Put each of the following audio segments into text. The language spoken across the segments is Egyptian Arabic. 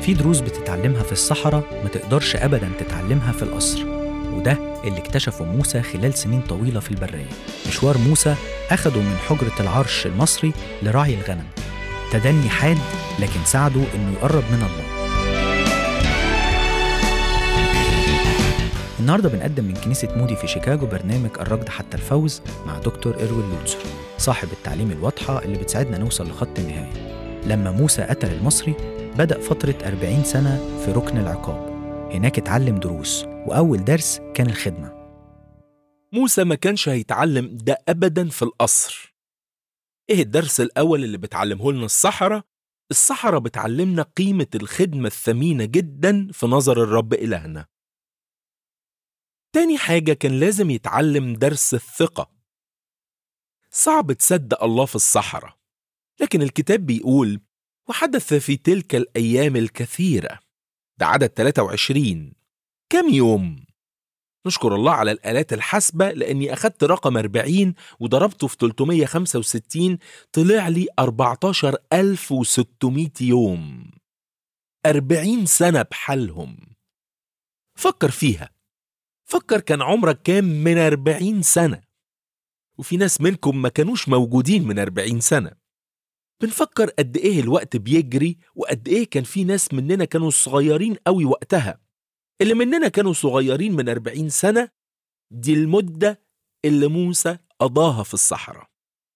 في دروس بتتعلمها في الصحراء ما تقدرش أبدا تتعلمها في القصر وده اللي اكتشفه موسى خلال سنين طويلة في البرية مشوار موسى أخده من حجرة العرش المصري لرعي الغنم تدني حاد لكن ساعده إنه يقرب من الله النهارده بنقدم من كنيسة مودي في شيكاغو برنامج الركض حتى الفوز مع دكتور إروين لوتسر صاحب التعليم الواضحة اللي بتساعدنا نوصل لخط النهاية لما موسى قتل المصري بدأ فترة 40 سنة في ركن العقاب هناك اتعلم دروس وأول درس كان الخدمة موسى ما كانش هيتعلم ده أبدا في القصر إيه الدرس الأول اللي بتعلمه لنا الصحراء؟ الصحراء بتعلمنا قيمة الخدمة الثمينة جدا في نظر الرب إلهنا تاني حاجة كان لازم يتعلم درس الثقة صعب تصدق الله في الصحراء لكن الكتاب بيقول وحدث في تلك الأيام الكثيرة ده عدد 23 كم يوم؟ نشكر الله على الآلات الحاسبة لأني أخدت رقم 40 وضربته في 365 طلع لي 14600 يوم 40 سنة بحالهم فكر فيها فكر كان عمرك كام من 40 سنة وفي ناس منكم ما كانوش موجودين من 40 سنة بنفكر قد ايه الوقت بيجري وقد ايه كان في ناس مننا كانوا صغيرين قوي وقتها اللي مننا كانوا صغيرين من 40 سنة دي المدة اللي موسى قضاها في الصحراء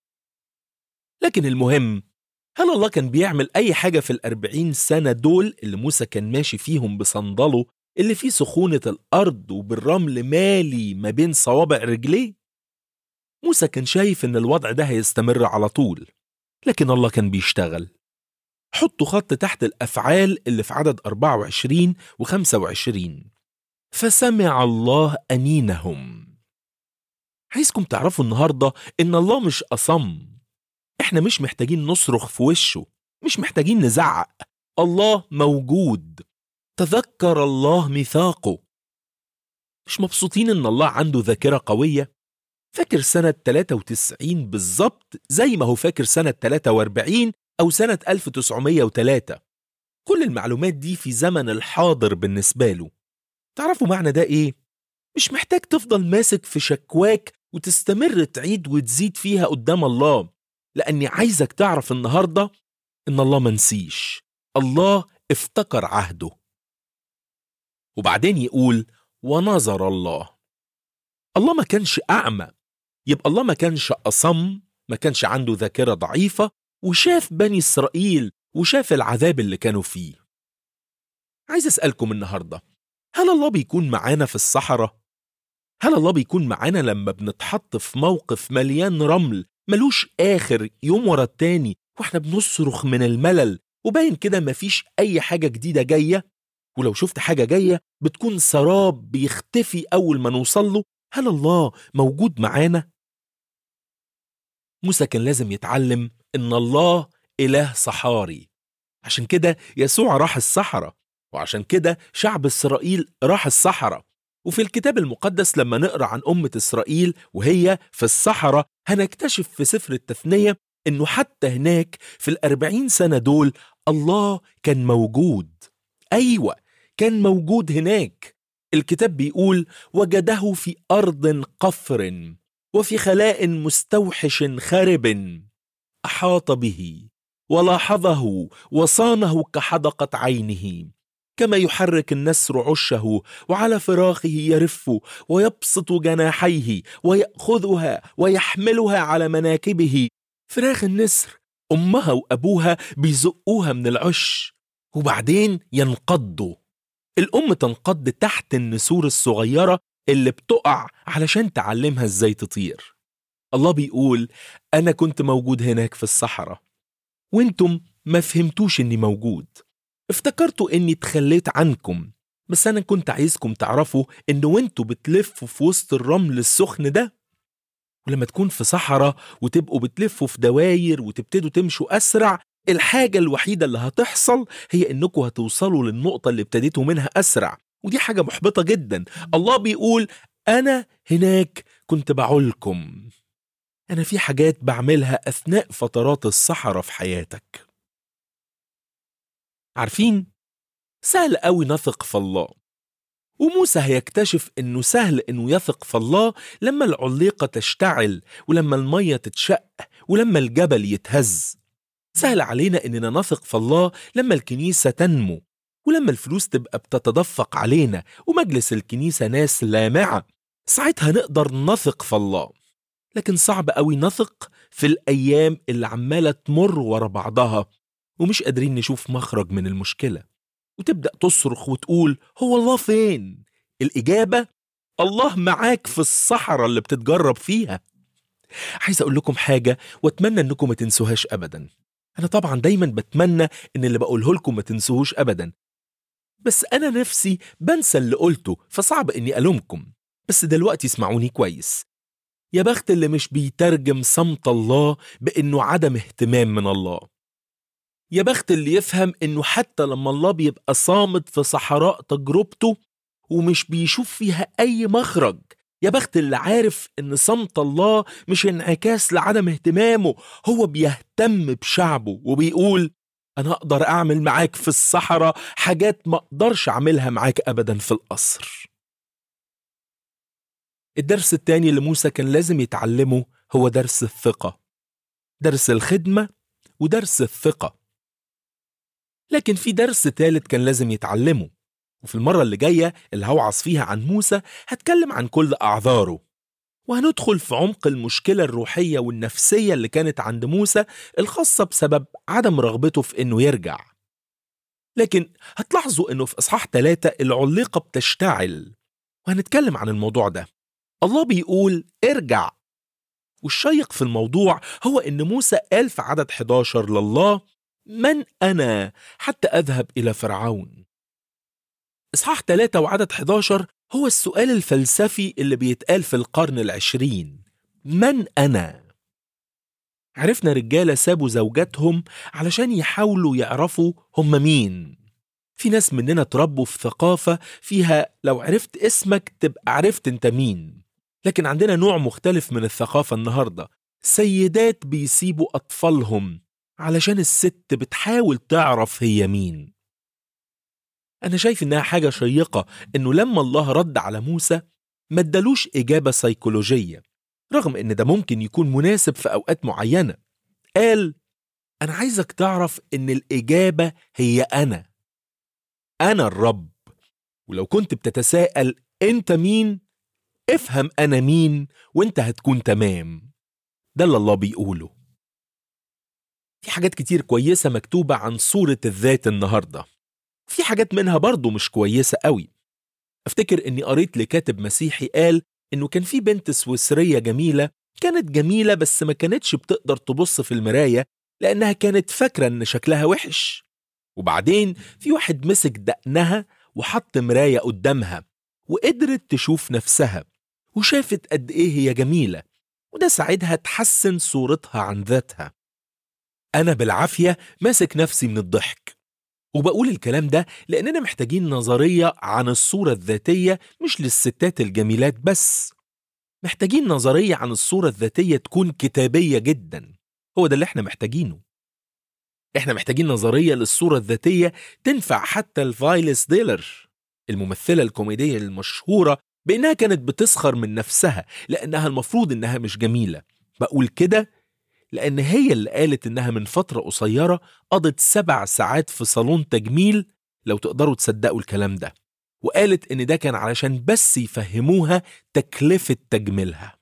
لكن المهم هل الله كان بيعمل أي حاجة في الأربعين سنة دول اللي موسى كان ماشي فيهم بصندله اللي فيه سخونة الأرض وبالرمل مالي ما بين صوابع رجليه؟ موسى كان شايف إن الوضع ده هيستمر على طول لكن الله كان بيشتغل حطوا خط تحت الأفعال اللي في عدد 24 و 25 فسمع الله أنينهم عايزكم تعرفوا النهاردة إن الله مش أصم إحنا مش محتاجين نصرخ في وشه مش محتاجين نزعق الله موجود تذكر الله ميثاقه مش مبسوطين إن الله عنده ذاكرة قوية فاكر سنة 93 بالظبط زي ما هو فاكر سنة 43 أو سنة 1903 كل المعلومات دي في زمن الحاضر بالنسبة له تعرفوا معنى ده إيه؟ مش محتاج تفضل ماسك في شكواك وتستمر تعيد وتزيد فيها قدام الله لأني عايزك تعرف النهاردة إن الله منسيش الله افتكر عهده وبعدين يقول ونظر الله الله ما كانش أعمى يبقى الله ما كانش أصم ما كانش عنده ذاكرة ضعيفة وشاف بني إسرائيل وشاف العذاب اللي كانوا فيه عايز أسألكم النهاردة هل الله بيكون معانا في الصحراء؟ هل الله بيكون معانا لما بنتحط في موقف مليان رمل ملوش آخر يوم ورا التاني واحنا بنصرخ من الملل وباين كده مفيش أي حاجة جديدة جاية ولو شفت حاجة جاية بتكون سراب بيختفي أول ما نوصل له هل الله موجود معانا؟ موسى كان لازم يتعلم إن الله إله صحاري عشان كده يسوع راح الصحراء وعشان كده شعب إسرائيل راح الصحراء وفي الكتاب المقدس لما نقرأ عن أمة إسرائيل وهي في الصحراء هنكتشف في سفر التثنية إنه حتى هناك في الأربعين سنة دول الله كان موجود أيوة كان موجود هناك الكتاب بيقول وجده في أرض قفر وفي خلاء مستوحش خرب أحاط به ولاحظه وصانه كحدقة عينه كما يحرك النسر عشه وعلى فراخه يرف ويبسط جناحيه ويأخذها ويحملها على مناكبه فراخ النسر أمها وأبوها بيزقوها من العش وبعدين ينقضوا الأم تنقض تحت النسور الصغيرة اللي بتقع علشان تعلمها ازاي تطير الله بيقول أنا كنت موجود هناك في الصحراء وانتم ما فهمتوش اني موجود افتكرتوا اني اتخليت عنكم بس انا كنت عايزكم تعرفوا ان وانتوا بتلفوا في وسط الرمل السخن ده ولما تكون في صحراء وتبقوا بتلفوا في دواير وتبتدوا تمشوا اسرع الحاجة الوحيدة اللي هتحصل هي انكم هتوصلوا للنقطة اللي ابتديتوا منها اسرع ودي حاجة محبطة جدا الله بيقول انا هناك كنت بعولكم أنا في حاجات بعملها أثناء فترات الصحراء في حياتك عارفين سهل قوي نثق في الله وموسى هيكتشف انه سهل انه يثق في الله لما العليقه تشتعل ولما الميه تتشق ولما الجبل يتهز سهل علينا اننا نثق في الله لما الكنيسه تنمو ولما الفلوس تبقى بتتدفق علينا ومجلس الكنيسه ناس لامعه ساعتها نقدر نثق في الله لكن صعب قوي نثق في الايام اللي عماله تمر ورا بعضها ومش قادرين نشوف مخرج من المشكله وتبدا تصرخ وتقول هو الله فين الاجابه الله معاك في الصحراء اللي بتتجرب فيها عايز اقول لكم حاجه واتمنى انكم ما تنسوهاش ابدا انا طبعا دايما بتمنى ان اللي بقوله لكم ما تنسوهوش ابدا بس انا نفسي بنسى اللي قلته فصعب اني الومكم بس دلوقتي اسمعوني كويس يا بخت اللي مش بيترجم صمت الله بانه عدم اهتمام من الله يا بخت اللي يفهم انه حتى لما الله بيبقى صامت في صحراء تجربته ومش بيشوف فيها اي مخرج يا بخت اللي عارف ان صمت الله مش انعكاس لعدم اهتمامه هو بيهتم بشعبه وبيقول انا اقدر اعمل معاك في الصحراء حاجات ما اقدرش اعملها معاك ابدا في القصر الدرس التاني اللي موسى كان لازم يتعلمه هو درس الثقة درس الخدمة ودرس الثقة لكن في درس تالت كان لازم يتعلمه وفي المرة اللي جاية اللي هوعظ فيها عن موسى هتكلم عن كل أعذاره وهندخل في عمق المشكلة الروحية والنفسية اللي كانت عند موسى الخاصة بسبب عدم رغبته في إنه يرجع لكن هتلاحظوا إنه في إصحاح ثلاثة العليقة بتشتعل وهنتكلم عن الموضوع ده الله بيقول ارجع والشيق في الموضوع هو إن موسى قال في عدد 11 لله من أنا حتى أذهب إلى فرعون إصحاح 3 وعدد 11 هو السؤال الفلسفي اللي بيتقال في القرن العشرين من أنا؟ عرفنا رجالة سابوا زوجاتهم علشان يحاولوا يعرفوا هم مين في ناس مننا تربوا في ثقافة فيها لو عرفت اسمك تبقى عرفت انت مين لكن عندنا نوع مختلف من الثقافة النهاردة سيدات بيسيبوا أطفالهم علشان الست بتحاول تعرف هي مين أنا شايف إنها حاجة شيقة إنه لما الله رد على موسى ما ادالوش إجابة سيكولوجية رغم إن ده ممكن يكون مناسب في أوقات معينة قال أنا عايزك تعرف إن الإجابة هي أنا أنا الرب ولو كنت بتتساءل أنت مين افهم أنا مين وأنت هتكون تمام ده اللي الله بيقوله في حاجات كتير كويسة مكتوبة عن صورة الذات النهارده في حاجات منها برضه مش كويسة قوي أفتكر إني قريت لكاتب مسيحي قال إنه كان في بنت سويسرية جميلة كانت جميلة بس ما كانتش بتقدر تبص في المراية لأنها كانت فاكرة إن شكلها وحش وبعدين في واحد مسك دقنها وحط مراية قدامها وقدرت تشوف نفسها وشافت قد إيه هي جميلة وده ساعدها تحسن صورتها عن ذاتها أنا بالعافية ماسك نفسي من الضحك وبقول الكلام ده لأننا محتاجين نظرية عن الصورة الذاتية مش للستات الجميلات بس محتاجين نظرية عن الصورة الذاتية تكون كتابية جدا هو ده اللي احنا محتاجينه احنا محتاجين نظرية للصورة الذاتية تنفع حتى الفايلس ديلر الممثلة الكوميدية المشهورة بأنها كانت بتسخر من نفسها لأنها المفروض إنها مش جميلة بقول كده لأن هي اللي قالت إنها من فترة قصيرة قضت سبع ساعات في صالون تجميل لو تقدروا تصدقوا الكلام ده وقالت إن ده كان علشان بس يفهموها تكلفة تجميلها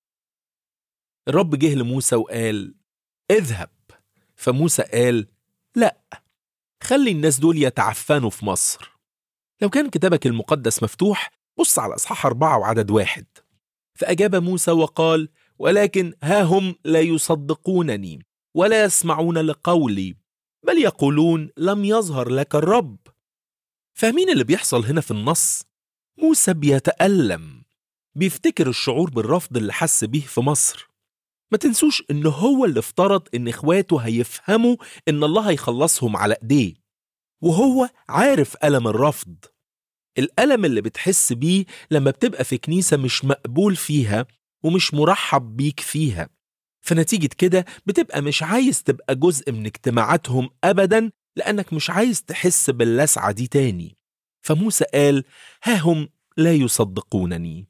الرب جه لموسى وقال اذهب فموسى قال لا خلي الناس دول يتعفنوا في مصر لو كان كتابك المقدس مفتوح بص على أصحاح أربعة وعدد واحد فأجاب موسى وقال ولكن ها هم لا يصدقونني ولا يسمعون لقولي بل يقولون لم يظهر لك الرب فاهمين اللي بيحصل هنا في النص موسى بيتألم بيفتكر الشعور بالرفض اللي حس بيه في مصر ما تنسوش ان هو اللي افترض ان اخواته هيفهموا ان الله هيخلصهم على ايديه وهو عارف ألم الرفض الألم اللي بتحس بيه لما بتبقى في كنيسة مش مقبول فيها ومش مرحب بيك فيها فنتيجة كده بتبقى مش عايز تبقى جزء من اجتماعاتهم أبدا لأنك مش عايز تحس باللسعة دي تاني فموسى قال ها هم لا يصدقونني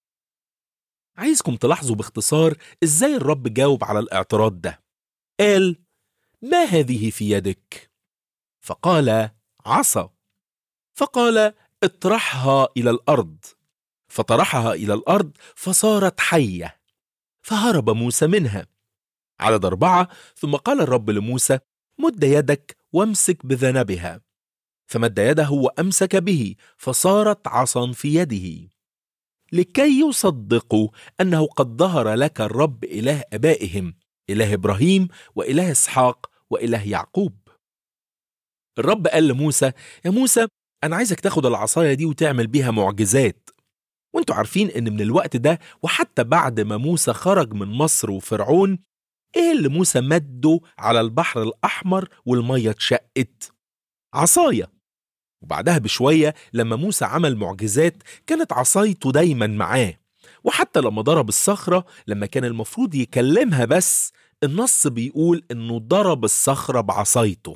عايزكم تلاحظوا باختصار ازاي الرب جاوب على الاعتراض ده قال ما هذه في يدك فقال عصا فقال اطرحها الى الارض فطرحها الى الارض فصارت حيه فهرب موسى منها عدد اربعه ثم قال الرب لموسى مد يدك وامسك بذنبها فمد يده وامسك به فصارت عصا في يده لكي يصدقوا انه قد ظهر لك الرب اله ابائهم اله ابراهيم واله اسحاق واله يعقوب الرب قال لموسى يا موسى انا عايزك تاخد العصايه دي وتعمل بيها معجزات وانتوا عارفين ان من الوقت ده وحتى بعد ما موسى خرج من مصر وفرعون ايه اللي موسى مده على البحر الاحمر والميه اتشقت عصايه وبعدها بشويه لما موسى عمل معجزات كانت عصايته دايما معاه وحتى لما ضرب الصخره لما كان المفروض يكلمها بس النص بيقول انه ضرب الصخره بعصايته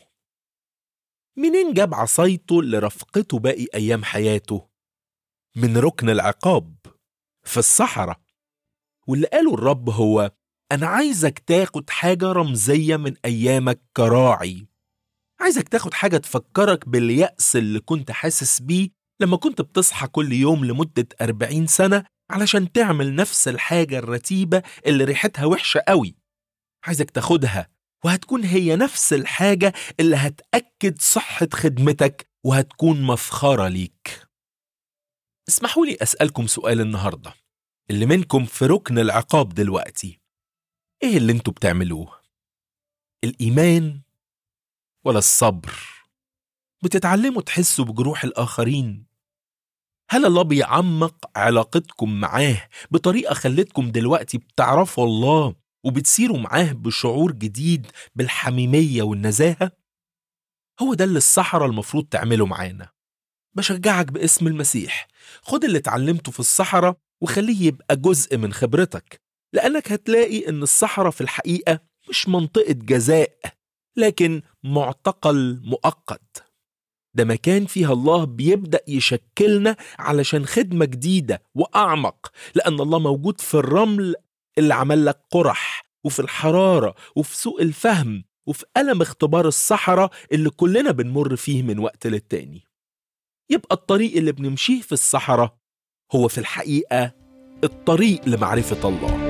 منين جاب عصايته لرفقته باقي ايام حياته من ركن العقاب في الصحراء واللي قاله الرب هو انا عايزك تاخد حاجه رمزيه من ايامك كراعي عايزك تاخد حاجه تفكرك باليأس اللي كنت حاسس بيه لما كنت بتصحى كل يوم لمده 40 سنه علشان تعمل نفس الحاجه الرتيبه اللي ريحتها وحشه قوي عايزك تاخدها وهتكون هي نفس الحاجه اللي هتأكد صحه خدمتك وهتكون مفخره ليك اسمحوا لي أسألكم سؤال النهاردة اللي منكم في ركن العقاب دلوقتي إيه اللي انتوا بتعملوه؟ الإيمان ولا الصبر؟ بتتعلموا تحسوا بجروح الآخرين؟ هل الله بيعمق علاقتكم معاه بطريقة خلتكم دلوقتي بتعرفوا الله وبتسيروا معاه بشعور جديد بالحميمية والنزاهة؟ هو ده اللي الصحراء المفروض تعمله معانا بشجعك باسم المسيح خد اللي اتعلمته في الصحراء وخليه يبقى جزء من خبرتك لأنك هتلاقي إن الصحراء في الحقيقة مش منطقة جزاء لكن معتقل مؤقت ده مكان فيها الله بيبدأ يشكلنا علشان خدمة جديدة وأعمق لأن الله موجود في الرمل اللي عمل لك قرح وفي الحرارة وفي سوء الفهم وفي ألم اختبار الصحراء اللي كلنا بنمر فيه من وقت للتاني يبقى الطريق اللي بنمشيه في الصحراء هو في الحقيقة الطريق لمعرفة الله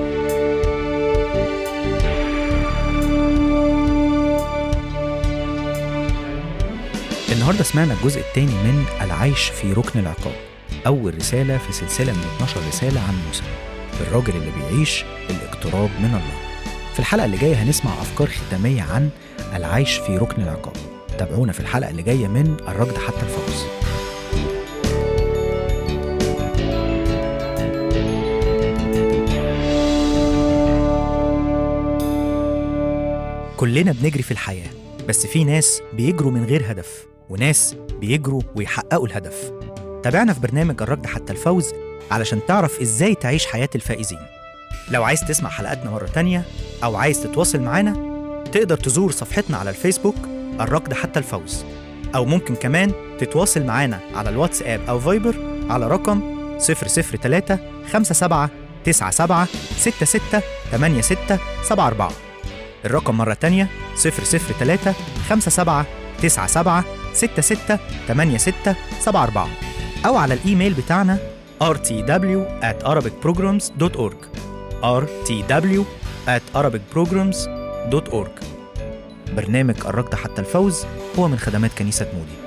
النهارده سمعنا الجزء الثاني من العيش في ركن العقاب أول رسالة في سلسلة من 12 رسالة عن موسى الراجل اللي بيعيش الاقتراب من الله في الحلقة اللي جاية هنسمع أفكار ختامية عن العيش في ركن العقاب تابعونا في الحلقة اللي جاية من الركض حتى الفوز كلنا بنجري في الحياة بس في ناس بيجروا من غير هدف وناس بيجروا ويحققوا الهدف تابعنا في برنامج الركض حتى الفوز علشان تعرف ازاي تعيش حياة الفائزين لو عايز تسمع حلقاتنا مرة تانية أو عايز تتواصل معانا تقدر تزور صفحتنا على الفيسبوك الركض حتى الفوز أو ممكن كمان تتواصل معانا على الواتساب أو فايبر على رقم 003 57 97 66 86 74 الرقم مرة تانية 003 57 97 66 86 74 أو على الإيميل بتاعنا rtw at arabicprograms.org rtw at arabicprograms.org برنامج الركض حتى الفوز هو من خدمات كنيسة مودي